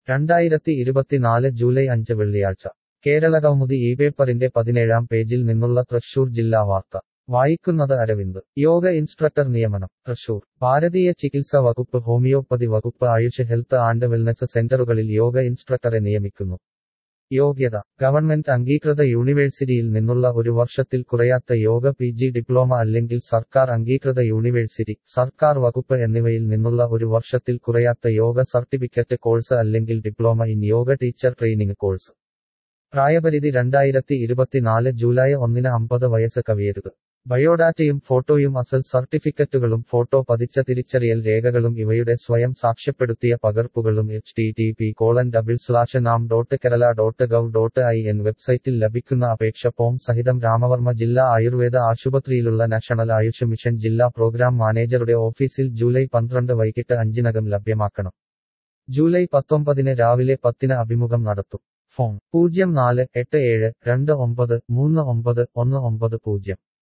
രണ്ടായിരത്തി ഇരുപത്തിനാല് ജൂലൈ അഞ്ച് വെള്ളിയാഴ്ച കേരളകൗമുദി ഈ പേപ്പറിന്റെ പതിനേഴാം പേജിൽ നിന്നുള്ള തൃശൂർ ജില്ലാ വാർത്ത വായിക്കുന്നത് അരവിന്ദ് യോഗ ഇൻസ്ട്രക്ടർ നിയമനം തൃശൂർ ഭാരതീയ ചികിത്സ വകുപ്പ് ഹോമിയോപ്പതി വകുപ്പ് ആയുഷ് ഹെൽത്ത് ആൻഡ് വെൽനസ് സെന്ററുകളിൽ യോഗ ഇൻസ്ട്രക്ടറെ നിയമിക്കുന്നു യോഗ്യത ഗവൺമെന്റ് അംഗീകൃത യൂണിവേഴ്സിറ്റിയിൽ നിന്നുള്ള ഒരു വർഷത്തിൽ കുറയാത്ത യോഗ പി ജി ഡിപ്ലോമ അല്ലെങ്കിൽ സർക്കാർ അംഗീകൃത യൂണിവേഴ്സിറ്റി സർക്കാർ വകുപ്പ് എന്നിവയിൽ നിന്നുള്ള ഒരു വർഷത്തിൽ കുറയാത്ത യോഗ സർട്ടിഫിക്കറ്റ് കോഴ്സ് അല്ലെങ്കിൽ diploma in yoga teacher training course പ്രായപരിധി രണ്ടായിരത്തി ഇരുപത്തിനാല് ജൂലൈ ഒന്നിന് അമ്പത് വയസ്സ് കവിയരുത് ബയോഡാറ്റയും ഫോട്ടോയും അസൽ സർട്ടിഫിക്കറ്റുകളും ഫോട്ടോ പതിച്ച തിരിച്ചറിയൽ രേഖകളും ഇവയുടെ സ്വയം സാക്ഷ്യപ്പെടുത്തിയ പകർപ്പുകളും H T T P colon double slash NAM dot Kerala dot gov dot I N വെബ്സൈറ്റിൽ ലഭിക്കുന്ന അപേക്ഷ ഫോം സഹിതം രാമവർമ്മ ജില്ലാ ആയുർവേദ ആശുപത്രിയിലുള്ള നാഷണൽ ആയുഷ് മിഷൻ ജില്ലാ പ്രോഗ്രാം മാനേജറുടെ ഓഫീസിൽ ജൂലൈ പന്ത്രണ്ട് വൈകിട്ട് അഞ്ചിനകം ലഭ്യമാക്കണം ജൂലൈ പത്തൊമ്പതിന് രാവിലെ പത്തിന് അഭിമുഖം നടത്തും ഫോൺ പൂജ്യം നാല് എട്ട് ഏഴ് രണ്ട് ഒമ്പത് മൂന്ന് ഒമ്പത് ഒന്ന് ഒമ്പത് പൂജ്യം